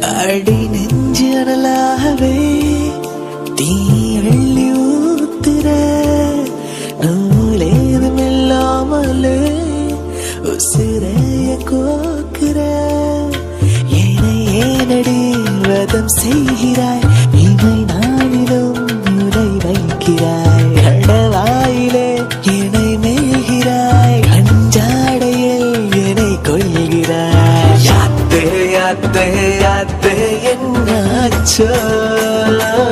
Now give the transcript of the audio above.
அடி நெஞ்சு அனலாகவே தீ அள்ளி ஊத்துற நூலேதும் இல்லாமலே உசிரைய கோக்குற ஏனை ஏனடி வதம் செய்கிறாய் இமை நானிலும் முறை வைக்கிறாய் கடவாயிலே என்னை மேய்கிறாய் கஞ்சாடையில் என்னை கொள்கிறாய் யாத்தே யாத்தே யாத்தே என்னாச்சோ